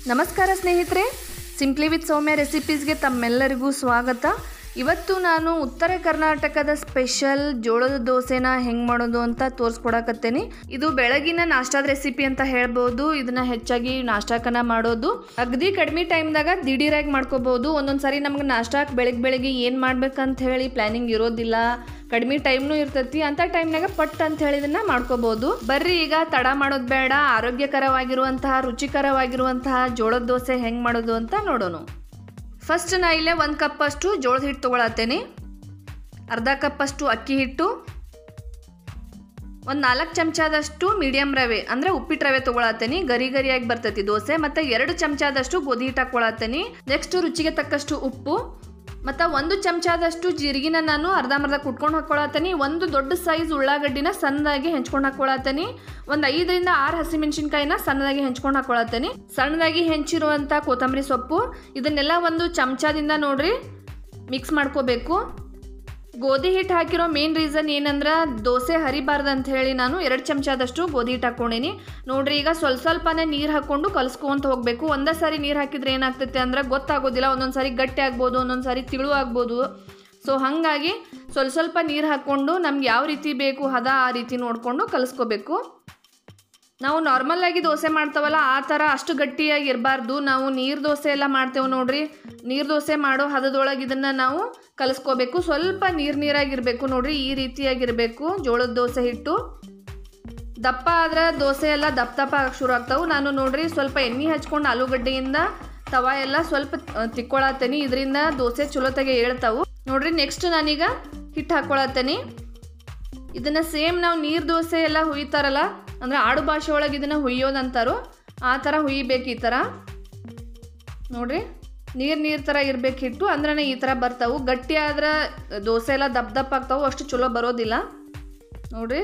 ನಮಸ್ಕಾರ ಸ್ನೇಹಿತರೆ simply with ಸೌಮ್ಯ ರೆಸಿಪೀಸ್ಗೆ ತಮ್ಮೆಲ್ಲರಿಗೂ ಸ್ವಾಗತ ಇವತ್ತು ನಾನು ಉತ್ತರ ಕರ್ನಾಟಕದ ಸ್ಪೆಷಲ್ ಜೋಳದ ದೋಸೆನ ಹೆಂಗೆ ಮಾಡೋದು ಅಂತ ತೋರಿಸ್ಕೊಡಕತ್ತೇನೆ ಇದು ಬೆಳಗಿನ ನಾಷ್ಟಾದ ರೆಸಿಪಿ ಅಂತ ಹೇಳ್ಬೋದು ಇದನ್ನ ಹೆಚ್ಚಾಗಿ ನಾಷ್ಟಾಕನ ಮಾಡೋದು ಅಗದಿ ಕಡಿಮೆ ಟೈಮ್ದಾಗ ದಿಢೀರಾಗಿ ಮಾಡ್ಕೋಬಹುದು ಒಂದೊಂದು ಸಾರಿ ನಮ್ಗೆ ನಾಷ್ಟಾಕ್ ಬೆಳಗ್ಗೆ ಬೆಳಗ್ಗೆ ಏನು ಮಾಡ್ಬೇಕಂತ ಹೇಳಿ ಪ್ಲಾನಿಂಗ್ ಇರೋದಿಲ್ಲ ಕಡಿಮೆ ಟೈಮ್ನು ಇರ್ತೈತಿ ಅಂತ ಟೈಮ್ನಾಗ ಪಟ್ ಅಂತ ಹೇಳಿ ಇದನ್ನ ಮಾಡ್ಕೋಬಹುದು ಬರ್ರಿ ಈಗ ತಡ ಮಾಡೋದು ಬೇಡ ಆರೋಗ್ಯಕರವಾಗಿರುವಂತಹ ರುಚಿಕರವಾಗಿರುವಂತಹ ಜೋಳದ ದೋಸೆ ಹೆಂಗೆ ಮಾಡೋದು ಅಂತ ನೋಡೋಣ ಫಸ್ಟ್ ನಾ ಇಲ್ಲೇ ಒಂದು ಕಪ್ಪಷ್ಟು ಜೋಳದ ಹಿಟ್ಟು ತೊಗೊಳತ್ತೇನೆ ಅರ್ಧ ಕಪ್ಪಷ್ಟು ಅಕ್ಕಿ ಹಿಟ್ಟು ಒಂದು ನಾಲ್ಕು ಚಮಚದಷ್ಟು ಮೀಡಿಯಮ್ ರವೆ ಅಂದರೆ ಉಪ್ಪಿಟ್ಟು ರವೆ ತೊಗೊಳತ್ತೇನೆ ಗರಿ ಗರಿಯಾಗಿ ಬರ್ತೈತಿ ದೋಸೆ ಮತ್ತು ಎರಡು ಚಮಚದಷ್ಟು ಗೋಧಿ ಹಿಟ್ಟು ಹಾಕ್ಕೊಳತ್ತೇನೆ ನೆಕ್ಸ್ಟ್ ರುಚಿಗೆ ತಕ್ಕಷ್ಟು ಉಪ್ಪು ಮತ್ತು ಒಂದು ಚಮಚದಷ್ಟು ಜೀರಿಗೆನ ನಾನು ಅರ್ಧಂಬರ್ಧ ಕುಟ್ಕೊಂಡು ಹಾಕ್ಕೊಳತ್ತೇನೆ ಒಂದು ದೊಡ್ಡ ಸೈಜ್ ಉಳ್ಳಾಗಡ್ಡಿನ ಸಣ್ಣದಾಗಿ ಹೆಂಚ್ಕೊಂಡು ಹಾಕ್ಕೊಳತ್ತೇನೆ ಒಂದು ಐದರಿಂದ ಆರು ಹಸಿಮೆಣಸಿನ್ಕಾಯಿನ ಸಣ್ಣದಾಗಿ ಹೆಂಚ್ಕೊಂಡು ಹಾಕ್ಕೊಳತ್ತೇನೆ ಸಣ್ಣದಾಗಿ ಹೆಂಚಿರುವಂಥ ಕೊತ್ತಂಬರಿ ಸೊಪ್ಪು ಇದನ್ನೆಲ್ಲ ಒಂದು ಚಮಚದಿಂದ ನೋಡ್ರಿ ಮಿಕ್ಸ್ ಮಾಡ್ಕೋಬೇಕು ಗೋಧಿ ಹಿಟ್ಟು ಹಾಕಿರೋ ಮೇನ್ ರೀಸನ್ ಏನಂದ್ರೆ ದೋಸೆ ಹರಿಬಾರ್ದು ಅಂತ ಹೇಳಿ ನಾನು ಎರಡು ಚಮಚದಷ್ಟು ಗೋಧಿ ಹಿಟ್ಟು ಹಾಕ್ಕೊಂಡೀನಿ ನೋಡ್ರಿ ಈಗ ಸ್ವಲ್ಪ ಸ್ವಲ್ಪನೇ ನೀರು ಹಾಕ್ಕೊಂಡು ಕಲಿಸ್ಕೊಂತ ಹೋಗಬೇಕು ಒಂದೇ ಸಾರಿ ನೀರು ಹಾಕಿದ್ರೆ ಏನಾಗ್ತೈತೆ ಅಂದ್ರೆ ಗೊತ್ತಾಗೋದಿಲ್ಲ ಒಂದೊಂದು ಸಾರಿ ಗಟ್ಟಿ ಆಗ್ಬೋದು ಒಂದೊಂದು ಸಾರಿ ತಿಳು ಆಗ್ಬೋದು ಸೊ ಹಾಗಾಗಿ ಸ್ವಲ್ಪ ಸ್ವಲ್ಪ ನೀರು ಹಾಕ್ಕೊಂಡು ನಮ್ಗೆ ಯಾವ ರೀತಿ ಬೇಕು ಹದ ಆ ರೀತಿ ನೋಡಿಕೊಂಡು ಕಲಿಸ್ಕೋಬೇಕು ನಾವು ನಾರ್ಮಲ್ ಆಗಿ ದೋಸೆ ಮಾಡ್ತಾವಲ್ಲ ಆ ಥರ ಅಷ್ಟು ಗಟ್ಟಿಯಾಗಿ ಇರಬಾರ್ದು ನಾವು ನೀರು ದೋಸೆ ಎಲ್ಲ ಮಾಡ್ತೇವೆ ನೋಡ್ರಿ ನೀರು ದೋಸೆ ಮಾಡೋ ಹದದೊಳಗೆ ಇದನ್ನು ನಾವು ಕಲಿಸ್ಕೋಬೇಕು ಸ್ವಲ್ಪ ನೀರು ನೀರಾಗಿರಬೇಕು ನೋಡ್ರಿ ಈ ರೀತಿಯಾಗಿರಬೇಕು ಜೋಳದ ದೋಸೆ ಹಿಟ್ಟು ದಪ್ಪ ಆದ್ರೆ ದೋಸೆ ಎಲ್ಲ ದಪ್ಪ ದಪ್ಪ ಆಗಕ್ಕೆ ಶುರು ಆಗ್ತಾವೆ ನಾನು ನೋಡ್ರಿ ಸ್ವಲ್ಪ ಎಣ್ಣೆ ಹಚ್ಕೊಂಡು ಆಲೂಗಡ್ಡೆಯಿಂದ ತವ ಎಲ್ಲ ಸ್ವಲ್ಪ ತಿಕ್ಕೊಳತ್ತೇನೆ ಇದರಿಂದ ದೋಸೆ ಚಲೋತಾಗೆ ಹೇಳ್ತಾವು ನೋಡ್ರಿ ನೆಕ್ಸ್ಟ್ ನಾನೀಗ ಹಿಟ್ಟು ಹಾಕ್ಕೊಳತ್ತೇನೆ ಇದನ್ನು ಸೇಮ್ ನಾವು ನೀರು ದೋಸೆ ಎಲ್ಲ ಹುಯ್ತಾರಲ್ಲ ಅಂದರೆ ಆಡು ಭಾಷೆ ಒಳಗೆ ಇದನ್ನು ಹುಯ್ಯೋದಂತಾರೋ ಆ ಥರ ಹುಯ್ಬೇಕು ಈ ಥರ ನೋಡ್ರಿ ನೀರು ನೀರು ಥರ ಇರಬೇಕು ಹಿಟ್ಟು ಅಂದ್ರೆ ಈ ಥರ ಬರ್ತಾವೆ ಗಟ್ಟಿ ಆದ್ರೆ ದೋಸೆ ಎಲ್ಲ ದಪ್ಪ ದಪ್ಪ ಆಗ್ತಾವೆ ಅಷ್ಟು ಚಲೋ ಬರೋದಿಲ್ಲ ನೋಡ್ರಿ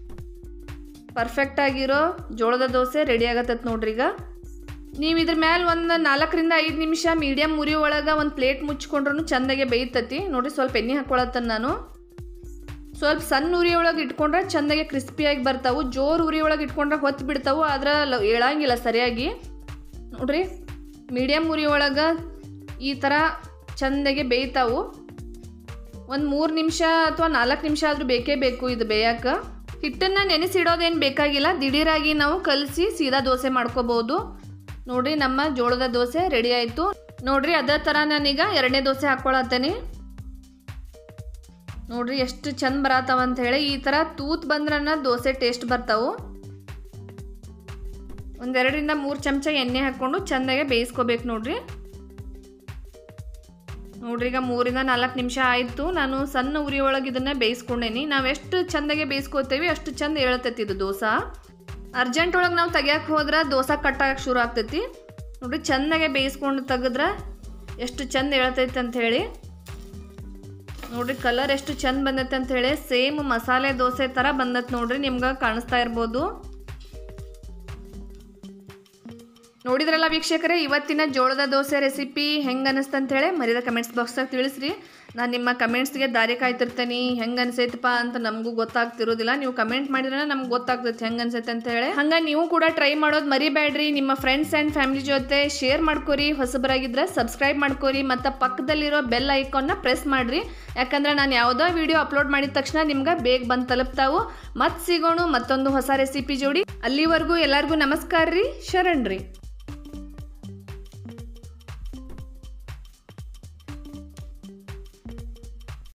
ಪರ್ಫೆಕ್ಟಾಗಿರೋ ಜೋಳದ ದೋಸೆ ರೆಡಿ ಆಗತ್ತೈತೆ ನೋಡ್ರಿ ಈಗ ನೀವು ಇದ್ರ ಮೇಲೆ ಒಂದು ನಾಲ್ಕರಿಂದ ಐದು ನಿಮಿಷ ಮೀಡಿಯಮ್ ಉರಿ ಒಳಗೆ ಒಂದು ಪ್ಲೇಟ್ ಮುಚ್ಕೊಂಡ್ರೂ ಚೆಂದಾಗೆ ಬೇಯ್ತತಿ ನೋಡ್ರಿ ಸ್ವಲ್ಪ ಎಣ್ಣೆ ಹಾಕ್ಕೊಳತ್ತನ ನಾನು ಸ್ವಲ್ಪ ಸಣ್ಣ ಉರಿ ಒಳಗೆ ಇಟ್ಕೊಂಡ್ರೆ ಚೆಂದಾಗೆ ಕ್ರಿಸ್ಪಿಯಾಗಿ ಬರ್ತಾವು ಜೋರು ಉರಿ ಒಳಗೆ ಇಟ್ಕೊಂಡ್ರೆ ಹೊತ್ತು ಬಿಡ್ತಾವು ಆದ್ರೆ ಲ- ಏಳಂಗಿಲ್ಲ ಸರಿಯಾಗಿ ನೋಡ್ರಿ ಮೀಡಿಯಮ್ ಉರಿ ಒಳಗೆ ಈ ಥರ ಚೆಂದಾಗೆ ಬೇಯ್ತಾವು ಒಂದು ಮೂರು ನಿಮಿಷ ಅಥವಾ ನಾಲ್ಕು ನಿಮಿಷ ಆದರೂ ಬೇಕೇ ಬೇಕು ಇದು ಬೇಯಕ್ಕೆ ಹಿಟ್ಟನ್ನು ನೆನೆಸಿಡೋದೇನು ಬೇಕಾಗಿಲ್ಲ ದಿಢೀರಾಗಿ ನಾವು ಕಲಸಿ ಸೀದಾ ದೋಸೆ ಮಾಡ್ಕೋಬೋದು ನೋಡ್ರಿ ನಮ್ಮ ಜೋಳದ ದೋಸೆ ರೆಡಿ ಆಯಿತು ನೋಡ್ರಿ ಅದೇ ಥರ ನಾನೀಗ ಎರಡನೇ ದೋಸೆ ಹಾಕ್ಕೊಳತ್ತೇನೆ ನೋಡ್ರಿ ಎಷ್ಟು ಚಂದ ಬರತ್ತಾವ ಅಂತ ಹೇಳಿ ಈ ಥರ ತೂತ್ ಬಂದ್ರನ್ನ ದೋಸೆ ಟೇಸ್ಟ್ ಬರ್ತಾವು ಒಂದೆರಡರಿಂದ ಮೂರು ಚಮಚ ಎಣ್ಣೆ ಹಾಕ್ಕೊಂಡು ಚೆಂದಾಗೆ ಬೇಯಿಸ್ಕೋಬೇಕು ನೋಡ್ರಿ ನೋಡ್ರಿ ಈಗ ಮೂರಿಂದ ನಾಲ್ಕು ನಿಮಿಷ ಆಯಿತು ನಾನು ಸಣ್ಣ ಉರಿ ಒಳಗೆ ಇದನ್ನ ಬೇಯಿಸ್ಕೊಂಡೇನಿ ನಾವು ಎಷ್ಟು ಚೆಂದಾಗೆ ಬೇಯಿಸ್ಕೋತೇವಿ ಅಷ್ಟು ಚಂದ ಹೇಳ್ತೈತಿ ಇದು ದೋಸೆ ಅರ್ಜೆಂಟ್ ಒಳಗೆ ನಾವು ತೆಗಿಯಕ್ಕೆ ಹೋದ್ರೆ ದೋಸೆ ಕಟ್ಟಾಗಕ್ಕೆ ಶುರು ಆಗ್ತೈತಿ ನೋಡ್ರಿ ಚೆಂದಾಗೆ ಬೇಯಿಸ್ಕೊಂಡು ತೆಗೆದ್ರೆ ಎಷ್ಟು ಚಂದ ಹೇಳ್ತೈತಿ ಅಂತ ಹೇಳಿ ನೋಡ್ರಿ ಕಲರ್ ಎಷ್ಟು ಚಂದ ಬಂದೈತೆ ಅಂತ ಹೇಳಿ ಸೇಮ್ ಮಸಾಲೆ ದೋಸೆ ಥರ ಬಂದೈತೆ ನೋಡ್ರಿ ನಿಮ್ಗೆ ಕಾಣಿಸ್ತಾ ಇರ್ಬೋದು ನೋಡಿದ್ರಲ್ಲ ವೀಕ್ಷಕರೇ ಇವತ್ತಿನ ಜೋಳದ ದೋಸೆ ರೆಸಿಪಿ ಹೆಂಗೆ ಅನಿಸ್ತು ಅಂತ ಹೇಳಿ ಮರಿದ ಕಮೆಂಟ್ಸ್ ಬಾಕ್ಸ್ದಾಗ ತಿಳಿಸ್ರಿ ನಾನು ನಿಮ್ಮ ಕಮೆಂಟ್ಸ್ಗೆ ದಾರಿ ಕಾಯ್ತಿರ್ತೇನೆ ಹೆಂಗೆ ಅನ್ಸೈತಪ್ಪ ಅಂತ ನಮಗೂ ಗೊತ್ತಾಗ್ತಿರೋದಿಲ್ಲ ನೀವು ಕಮೆಂಟ್ ಮಾಡಿದ್ರೆ ನಮ್ಗೆ ಗೊತ್ತಾಗ್ತೈತೆ ಹೆಂಗೆ ಅನ್ಸೈತೆ ಅಂತ ಹೇಳಿ ಹಂಗೆ ನೀವು ಕೂಡ ಟ್ರೈ ಮಾಡೋದು ಮರಿಬೇಡ್ರಿ ನಿಮ್ಮ ಫ್ರೆಂಡ್ಸ್ ಆ್ಯಂಡ್ ಫ್ಯಾಮಿಲಿ ಜೊತೆ ಶೇರ್ ಮಾಡ್ಕೊರಿ ಹೊಸಬರಾಗಿದ್ರೆ ಸಬ್ಸ್ಕ್ರೈಬ್ ಮಾಡ್ಕೊರಿ ಮತ್ತು ಪಕ್ಕದಲ್ಲಿರೋ ಬೆಲ್ ಐಕಾನ್ನ ಪ್ರೆಸ್ ಮಾಡಿರಿ ಯಾಕಂದ್ರೆ ನಾನು ಯಾವುದೋ ವಿಡಿಯೋ ಅಪ್ಲೋಡ್ ಮಾಡಿದ ತಕ್ಷಣ ನಿಮ್ಗೆ ಬೇಗ ಬಂದು ತಲುಪ್ತಾವು ಮತ್ತೆ ಸಿಗೋಣ ಮತ್ತೊಂದು ಹೊಸ ರೆಸಿಪಿ ಜೋಡಿ ಅಲ್ಲಿವರೆಗೂ ಎಲ್ಲರಿಗೂ ನಮಸ್ಕಾರ ರೀ ಶರಣ್ರಿ